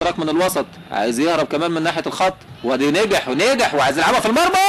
الاختراق من الوسط عايز يهرب كمان من ناحيه الخط وادي نجح ونجح وعايز يلعبها في المرمى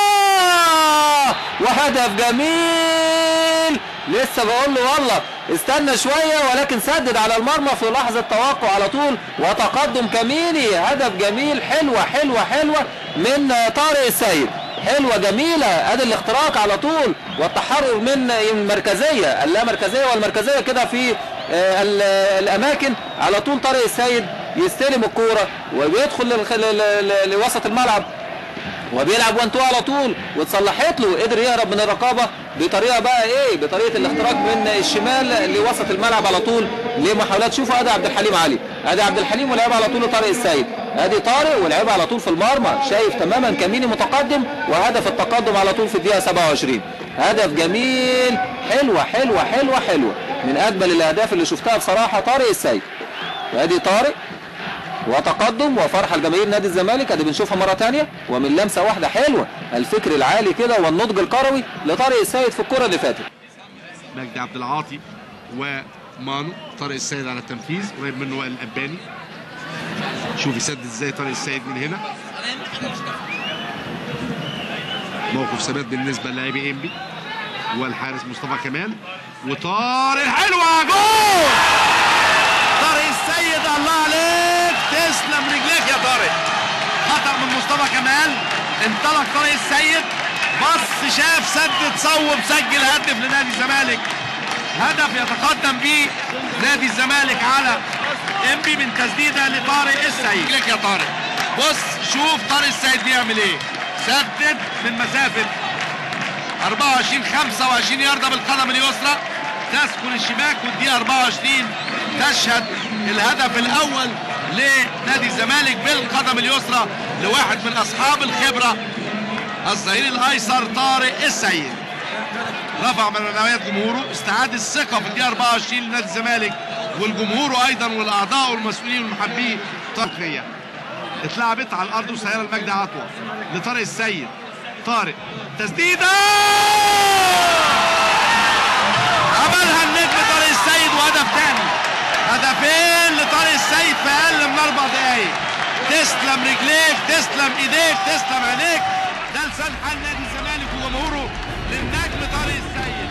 وهدف جميل لسه بقول له والله استنى شويه ولكن سدد على المرمى في لحظه توقع على طول وتقدم كميني هدف جميل حلوه حلوه حلوه من طارق السيد حلوه جميله ادي الاختراق على طول والتحرر من المركزيه اللامركزيه والمركزيه كده في آه، ال- الاماكن على طول طارق السيد يستلم الكوره وبيدخل للخ- ل- ل- لوسط الملعب وبيلعب وان تو على طول واتصلحت له قدر يهرب من الرقابه بطريقه بقى ايه بطريقه الاختراق من الشمال لوسط الملعب على طول لمحاولات شوفوا ادي عبد الحليم علي ادي عبد الحليم ولعبها على طول لطارق السيد ادي طارق ولعبها على طول في المرمى شايف تماما كميني متقدم وهدف التقدم على طول في الدقيقه 27 هدف جميل حلوه حلوه حلوه حلوه من اجمل الاهداف اللي شفتها بصراحه طارق السيد وادي طارق وتقدم وفرحه لجماهير نادي الزمالك ادي بنشوفها مره ثانيه ومن لمسه واحده حلوه الفكر العالي كده والنضج الكروي لطارق السيد في الكره اللي فاتت مجدي عبد العاطي ومانو طارق السيد على التنفيذ قريب منه وائل الاباني شوف يسدد ازاي طارق السيد من هنا موقف ثبات بالنسبه للاعبي انبي والحارس مصطفى كمال وطارق حلوه جول طارق السيد الله عليك تسلم رجليك يا طارق خطأ من مصطفى كمال انطلق طارق السيد بص شاف سدد صوب سجل هدف لنادي الزمالك هدف يتقدم به نادي الزمالك على انبي من تسديده لطارق السيد لك يا طارق بص شوف طارق السيد بيعمل ايه سدد من مسافه 24 25 ياردة بالقدم اليسرى تسكن الشباك والدقيقة 24 تشهد الهدف الأول لنادي الزمالك بالقدم اليسرى لواحد من أصحاب الخبرة الظهير الأيسر طارق السيد رفع من معنويات جمهوره استعاد الثقة في الدقيقة 24 لنادي الزمالك والجمهور أيضا والأعضاء والمسؤولين والمحبين طرقية اتلعبت على الأرض وسيارة المجد عطوة لطارق السيد طارق تسديدة عملها النجم طارق السيد وهدف تاني هدفين لطارق السيد في أقل من أربع دقايق تسلم رجليك تسلم إيديك تسلم عينيك ده لسان حال نادي الزمالك وجمهوره للنجم طارق السيد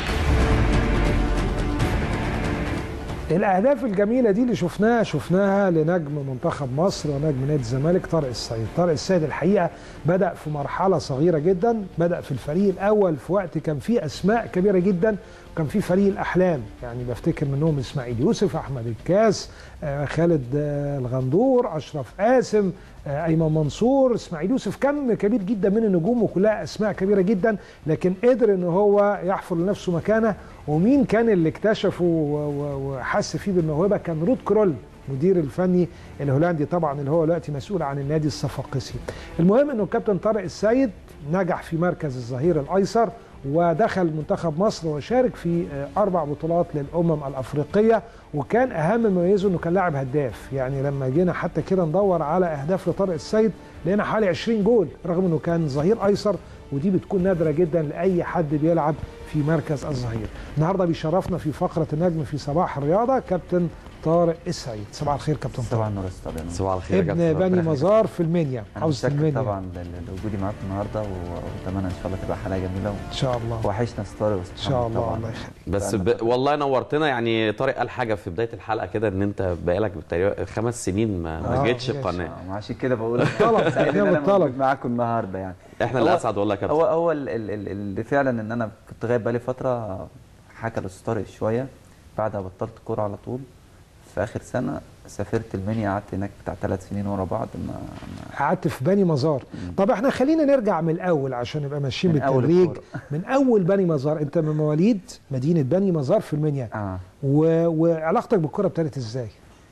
الاهداف الجميله دي اللي شفناها شفناها لنجم منتخب مصر ونجم نادي الزمالك طارق السيد طارق السيد الحقيقه بدا في مرحله صغيره جدا بدا في الفريق الاول في وقت كان فيه اسماء كبيره جدا وكان فيه فريق الاحلام يعني بفتكر منهم اسماعيل يوسف احمد الكاس آه، خالد آه، الغندور اشرف قاسم آه، ايمن منصور اسماعيل يوسف كم كبير جدا من النجوم وكلها اسماء كبيره جدا لكن قدر ان هو يحفر لنفسه مكانه ومين كان اللي اكتشفه و- و- وحس فيه بالموهبه كان رود كرول مدير الفني الهولندي طبعا اللي هو دلوقتي مسؤول عن النادي الصفاقسي المهم انه الكابتن طارق السيد نجح في مركز الظهير الايسر ودخل منتخب مصر وشارك في آه، اربع بطولات للامم الافريقيه وكان اهم ما يميزه انه كان لاعب هداف يعني لما جينا حتى كده ندور على اهداف لطارق السيد لقينا حوالي 20 جول رغم انه كان ظهير ايسر ودي بتكون نادره جدا لاي حد بيلعب في مركز الظهير النهارده بيشرفنا في فقره النجم في صباح الرياضه كابتن طارق السعيد صباح الخير كابتن صباح طارق النور يا استاذ أيمن. صباح الخير يا ابن كابتن. بني ربنا يخليك. مزار في المنيا انا حوزه متشكر المنيا طبعا ل- لوجودي معاكم النهارده و- واتمنى ان شاء الله تبقى حلقه جميله ان شاء الله وحشنا استاذ طارق ان شاء الله الله يخليك بس ب... والله نورتنا يعني طارق قال حاجه في بدايه الحلقه كده ان انت بقالك تقريبا خمس سنين ما, ما آه، جيتش ماشي. القناه آه، عشان كده بقول بالطلب، سعيد ان إحنا انا بالطلب. موجود معاكم النهارده يعني احنا اللي هو- اسعد والله يا كابتن هو هو ال- ال- ال- اللي فعلا ان انا كنت غايب بقالي فتره حكى الاستاذ طارق شويه بعدها بطلت كوره على طول في اخر سنه سافرت المنيا قعدت هناك بتاع ثلاث سنين ورا بعض ما, ما قعدت في بني مزار طب احنا خلينا نرجع من الاول عشان نبقى ماشيين من أول بالتدريج الكورة. من اول بني مزار انت من مواليد مدينه بني مزار في المنيا آه. و... وعلاقتك بالكره ابتدت ازاي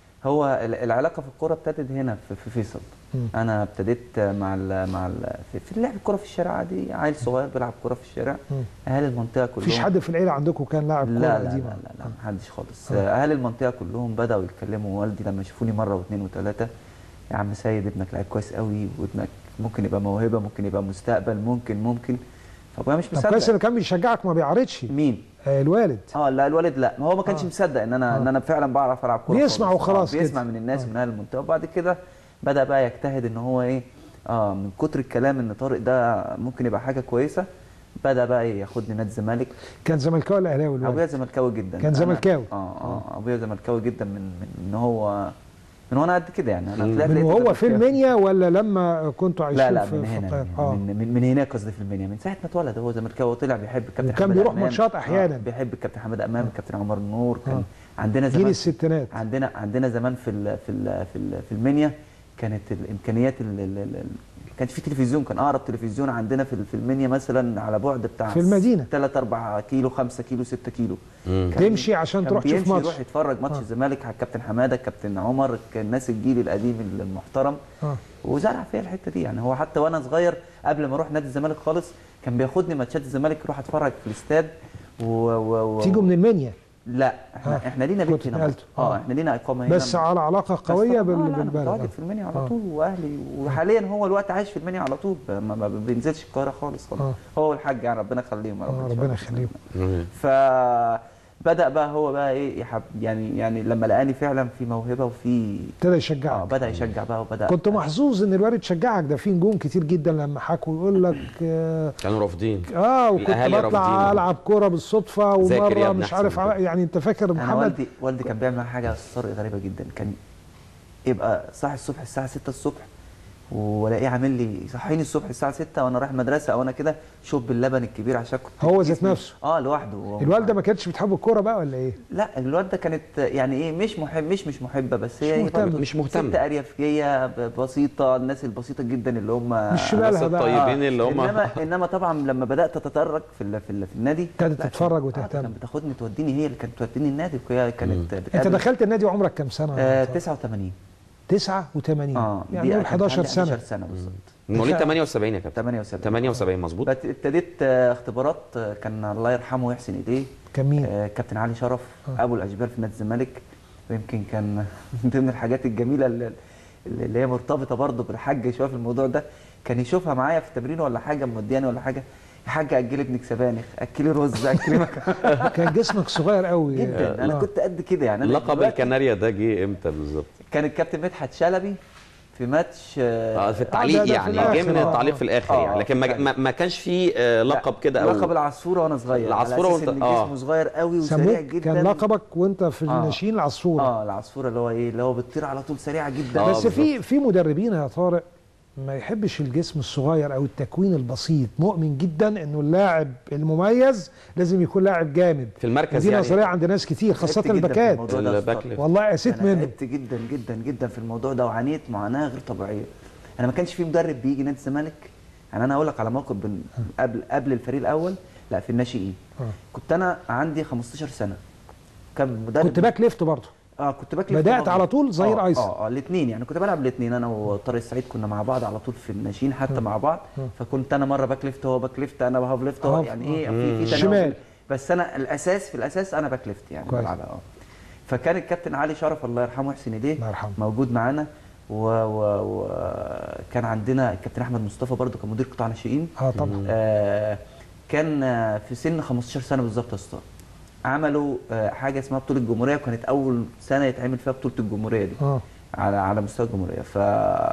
هو ال- العلاقه في الكوره ابتدت هنا في, في فيصل مم. انا ابتديت مع ال مع ال في, في لعب الكوره في الشارع عادي عيل صغير بيلعب كوره في الشارع مم. اهالي المنطقه كلهم مفيش حد في العيله عندكم كان لاعب كوره لا لا لا قديمه لا, لا محدش خالص اهالي المنطقه كلهم بداوا يتكلموا والدي لما يشوفوني مره واثنين وثلاثه يا عم سيد ابنك لعيب كويس قوي وابنك ممكن يبقى موهبه ممكن يبقى مستقبل ممكن ممكن فابويا مش طب كويس مصدق اللي كان بيشجعك ما بيعرضش مين آه، الوالد اه لا الوالد لا ما هو ما كانش مصدق ان انا ان انا فعلا بعرف العب كوره بيسمع خالص. وخلاص آه بيسمع كده. من الناس آه. من اهل المنطقه وبعد كده بدا بقى يجتهد ان هو ايه اه من كتر الكلام ان طارق ده ممكن يبقى حاجه كويسه بدا بقى ياخدني نادي الزمالك كان زملكاوي ولا اهلاوي ابويا الوالد زملكاوي جدا كان أنا- زملكاوي. اه اه ابويا زملكاوي جدا من من ان هو من وانا قد كده يعني انا طلعت من لقيته وهو في زملكاوي. المنيا ولا لما كنتوا عايشين لا لا في من في هنا القاهرة؟ من, اه من, من, من هناك قصدي في المنيا من ساعه ما اتولد هو زملكاوي وطلع بيحب الكابتن وكان حماده بيروح أمام. ماتشات أحياناً. آه بيحب الكابتن حماده امام الكابتن عمر النور كان عندنا جيل زمان الستينات عندنا عندنا زمان في ال في ال في, ال في المنيا كانت الامكانيات ال ال ال كان في تلفزيون كان اقرب تلفزيون عندنا في في المنيا مثلا على بعد بتاع في المدينة. 3 4 كيلو 5 كيلو 6 كيلو مم. كان- تمشي عشان كان تروح تشوف بيمشي ماتش. يروح يتفرج ماتش آه. الزمالك على الكابتن حماده الكابتن عمر كان الناس الجيل القديم المحترم اه وزرع فيا الحته دي يعني هو حتى وانا صغير قبل ما اروح نادي الزمالك خالص كان بياخدني ماتشات الزمالك يروح اتفرج في الاستاد و... و... و... تيجوا من المنيا لا احنا, آه. احنا لينا بيت كنت هنا نقلته. اه آه. احنا لينا اقامه هنا بس على علاقه بس قويه طبعاً- بال- آه، لا، أنا بالبلد متواجد آه. في المنيا على آه. طول واهلي وحاليا هو الوقت عايش في المنيا على طول ما, ما بينزلش القاهره خالص خالص آه. هو والحاج يعني ربنا يخليهم يا رب آه، إن شاء ربنا الله. يخليهم مم. فبدا بقى هو بقى ايه يحب يعني يعني لما لقاني فعلا في موهبه وفي ابتدى اه يشجعك بدا يشجع بقى وبدا كنت محظوظ ان الوالد شجعك ده في نجوم كتير جدا لما حكوا يقول لك اه, كانوا رافضين آه وكنت الأهالي بطلع رافضينه. العب كوره بالصدفه ذاكر يا ومره ابني مش أحسن عارف من كده. عم- يعني انت فاكر انا محمد والدي والدي كان بيعمل حاجه يا أستاذ طارق غريبه جدا كان يبقى صاحي الصبح الساعه 6 الصبح والاقيه عامل لي صحيني الصبح الساعه 6 وانا رايح المدرسه او انا كده شوب باللبن الكبير عشان كنت هو ذات جسمي- نفسه. اه لوحده هو- الوالده ما كانتش بتحب الكوره بقى ولا ايه؟ لا الوالده كانت يعني ايه مش محب مش مش محبه بس هي مش إيه مهتمة. برضه مش مهتمة. ست اريافيه ب- بسيطه الناس البسيطه جدا اللي هم مش شبالها الناس بقى الطيبين اللي هم انما انما طبعا لما بدات اتطرق في ال- في, ال- في النادي كانت لا، تتفرج آه، وتهتم. كانت بتاخدني توديني هي اللي كانت توديني النادي وهي كانت انت بتقابل- دخلت النادي وعمرك كام سنه؟ آه 89 89 اه يعني دي نقول كانت 11 عندي سنه 11 سنه بالظبط مواليد 78 يا كابتن 78 78 مظبوط بت- ابتديت آه، اختبارات آه، كان الله يرحمه ويحسن ايديه كان مين؟ آه، كابتن علي شرف آه. ابو الاشبال في نادي الزمالك ويمكن كان من ضمن الحاجات الجميله اللي, اللي هي مرتبطه برضه بالحاج شويه في الموضوع ده كان يشوفها معايا في التمرين ولا حاجه مودياني ولا حاجه يا حاج اجلي ابنك سبانخ اكلي رز اكلي مكرونه كان جسمك صغير قوي جدا انا آه. كنت قد كده يعني أنا لقب دلوقتي الكناريا ده جه امتى بالظبط؟ كان الكابتن مدحت شلبي في ماتش آه، اه في ده- التعليق ده في يعني الآخر، جه من آه. التعليق في الاخر آه، يعني لكن ما, يعني. ما, ما كانش فيه آه، لقب كده او لقب العصفوره وانا صغير العصفورة على أساس وأنت- إن آه. جسمه صغير قوي وسريع سموك جدا كان لقبك وانت في آه. الناشئين العصفوره اه العصفوره اللي هو ايه اللي هو بتطير على طول سريعه جدا آه، بس في في مدربين يا طارق ما يحبش الجسم الصغير او التكوين البسيط مؤمن جدا انه اللاعب المميز لازم يكون لاعب جامد في المركز دي يعني نظريه عند ناس كتير خاصه تعبت جداً في الباكات الموضوع ده يا الباك أستاذ. ليفت. والله قسيت انا منه تعبت جدا جدا جدا في الموضوع ده وعانيت معاناه غير طبيعيه انا ما كانش في مدرب بيجي نادي الزمالك يعني انا اقول لك على موقف بن... قبل قبل الفريق الاول لا في الناشئين آه. كنت انا عندي 15 سنه كان مدرب كنت باك ليفت برضه اه كنت باك ليفت بدأت برضه. على طول ظهير آه، أيسر. اه اه الاثنين يعني كنت بلعب الاثنين انا وطارق السعيد كنا مع بعض على طول في الناشئين حتى مع بعض فكنت انا مره باك ليفت هو باك ليفت انا هاف ليفت هو هاف، يعني آه. ايه في في شمال. تناوب بس انا الاساس في الاساس انا باك ليفت يعني كويس. بلعبها اه فكان الكابتن علي شرف الله يرحمه ويحسن ايديه الله يرحمه. موجود معانا وكان و... كان عندنا الكابتن احمد مصطفى برضو كان مدير قطاع ناشئين اه طبعا آه كان آه، في سن 15 سنه بالظبط يا اسطى عملوا آه حاجه اسمها بطوله الجمهوريه وكانت اول سنه يتعمل فيها بطوله الجمهوريه دي اه على على مستوى الجمهوريه ف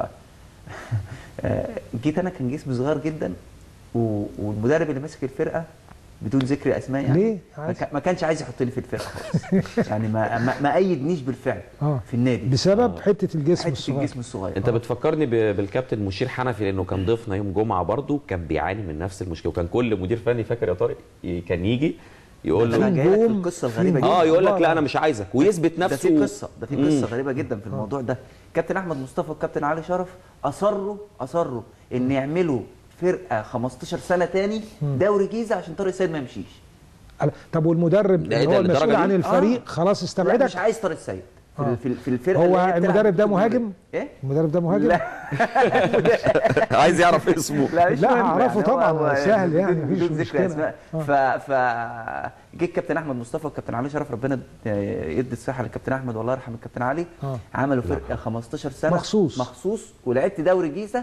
آه، جيت انا كان جسمي صغير جدا و... والمدرب اللي ماسك الفرقه بدون ذكر اسماء يعني ليه؟ ما, عادي. كان- ما كانش عايز يحطني في الفرقه خالص يعني ما ما, ما ايدنيش بالفعل اه في النادي بسبب حته الجسم حته الصغير الجسم الصغير انت آه. بتفكرني ب- بالكابتن مشير حنفي لانه كان ضيفنا يوم جمعه برضه كان بيعاني من نفس المشكله وكان كل مدير فني فاكر يا طارق ي- كان يجي يقول انا له في جاي لك في نجوم، القصه في الغريبه نجوم. جدا اه يقول لك الله لا لا. انا مش عايزك ويثبت ده نفسه في قصه ده في قصه مم. غريبه جدا في الموضوع ده كابتن احمد مصطفى والكابتن علي شرف اصروا اصروا ان يعملوا فرقه 15 سنه تاني دوري جيزه عشان طارق السيد ما يمشيش قال- طب والمدرب ده إيه اللي ده هو للدرجة المسؤول دي؟ عن الفريق آه. خلاص لا استبعدك مش عايز طارق السيد في, آه. في, في الفرقه هو اللي هي بتلعب المدرب ده في مهاجم؟ ايه المدرب ده مهاجم لا عايز يعرف اسمه لا مش لا، مهم أعرفه هو- طبعاً، هو سهل يعني، بدون- مفيش بدون ذكر مشكلة. اسماء آه. ف ف جه الكابتن احمد مصطفى والكابتن علي شرف ربنا يدي الصحه للكابتن احمد والله يرحم الكابتن علي آه. عملوا فرقه 15 سنه مخصوص. مخصوص ولعبت دوري جيزه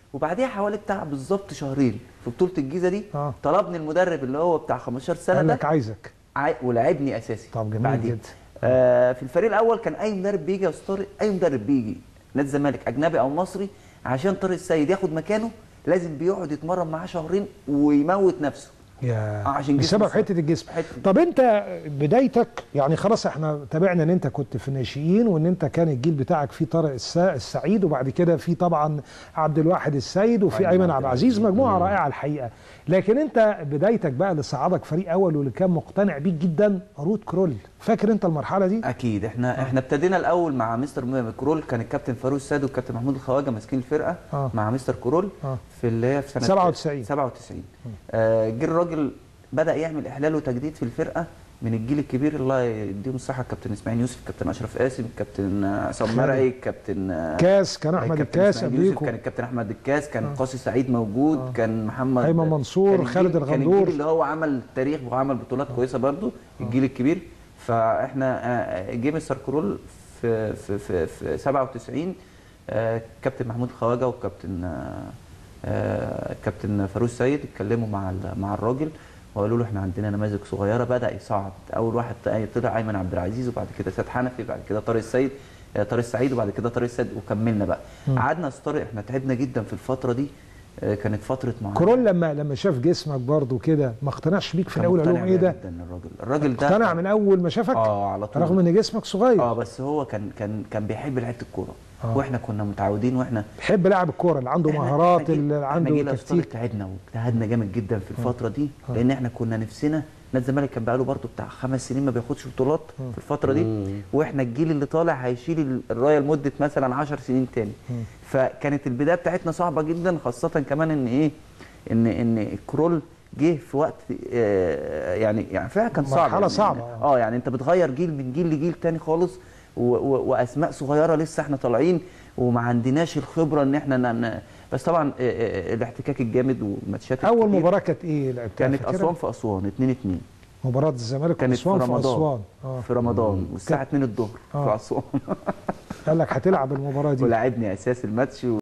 وبعديها حوالي بتاع بالظبط شهرين في بطوله الجيزه دي آه. طلبني المدرب اللي هو بتاع 15 سنه قال ده لك عايزك عاي... ولعبني اساسي طب جميل بعدين. جدا. آه في الفريق الاول كان اي مدرب بيجي يا أستاذ طارق اي مدرب بيجي نادي الزمالك اجنبي او مصري عشان طارق السيد ياخد مكانه لازم بيقعد يتمرن معاه شهرين ويموت نفسه يا آه، عشان جسمه بسبب صح. حته الجسم حتة- طب انت بدايتك يعني خلاص احنا تابعنا ان انت كنت في الناشئين وان انت كان الجيل بتاعك فيه طارق السا- السعيد وبعد كده في طبعا عبد الواحد السيد وفي أيمن ايمن عبد عبد العزيز العزيز. مجموعه رائعه الحقيقه لكن انت بدايتك بقى اللي صعدك فريق اول واللي كان مقتنع بيك جدا روت كرول فاكر انت المرحله دي اكيد احنا احنا ابتدينا الاول مع مستر م- كرول كان الكابتن فاروق السيد والكابتن محمود الخواجه ماسكين الفرقه آه. مع مستر كرول آه. في اللي هي في سنه 97. 97 آه، جه الراجل بدا يعمل احلال وتجديد في الفرقه من الجيل الكبير الله يديهم الصحه الكابتن اسماعيل يوسف الكابتن اشرف قاسم الكابتن آه، عصام خالد. مرعي الكابتن آه، كاس كان احمد الكابتن الكاس إسماعيل يوسف، قبليكم كان الكابتن احمد الكاس كان قاسي سعيد موجود كان محمد أيمن منصور، كان الجيل- خالد كان الغندور. الجيل اللي هو عمل تاريخ وعمل بطولات كويسه برضو الجيل الكبير فاحنا آه، جه مستر كرول في في في, في 97 آه، كابتن محمود الخواجه وكابتن آه، آه، كابتن فاروق السيد اتكلموا مع ال- مع الراجل وقالوا له احنا عندنا نماذج صغيره بدا يصعد اول واحد طلع ايمن عبد العزيز وبعد كده سيد حنفي بعد كده طارق السيد آه، طارق السعيد وبعد كده طارق السيد وكملنا بقى قعدنا يا أستاذ طارق احنا تعبنا جدا في الفتره دي آه، كانت فتره معاناه كرول لما لما شاف جسمك برضو كده ما اقتنعش بيك في كان الاول قال مقتنع لهم ايه بيا ده جدا الراجل الراجل ده اقتنع من اول ما شافك اه على طول رغم ان جسمك صغير اه بس هو كان كان كان بيحب لعيبه الكوره آه. واحنا كنا متعودين واحنا بيحب لاعب الكوره اللي عنده إحنا- مهارات إحنا جي- اللي إحنا عنده جينا في تكتيك تعبنا واجتهدنا جامد جدا في الفتره دي لان احنا كنا نفسنا نادي الزمالك كان بقاله برضه بتاع خمس سنين ما بياخدش بطولات في الفتره دي واحنا الجيل اللي طالع هيشيل ال- الرايه لمده مثلا 10 سنين تاني فكانت البدايه بتاعتنا صعبه جدا خاصه كمان ان ايه ان ان الكرول جه في وقت آه، يعني يعني فعلا كان صعب مرحلة يعني صعبة. اه يعني انت بتغير جيل من جيل لجيل تاني خالص و و واسماء صغيره لسه احنا طالعين وما عندناش الخبره ان احنا ن... ن- بس طبعا آه، آه، الاحتكاك الجامد والماتشات اول الكتير مباراه كانت ايه لعبتها كانت فاكرها؟ اسوان في اسوان 2 2 مباراه الزمالك كانت في واسوان في رمضان اسوان اه في رمضان والساعه 2 الظهر آه. في اسوان قال لك هتلعب المباراه دي ولعبني اساس الماتش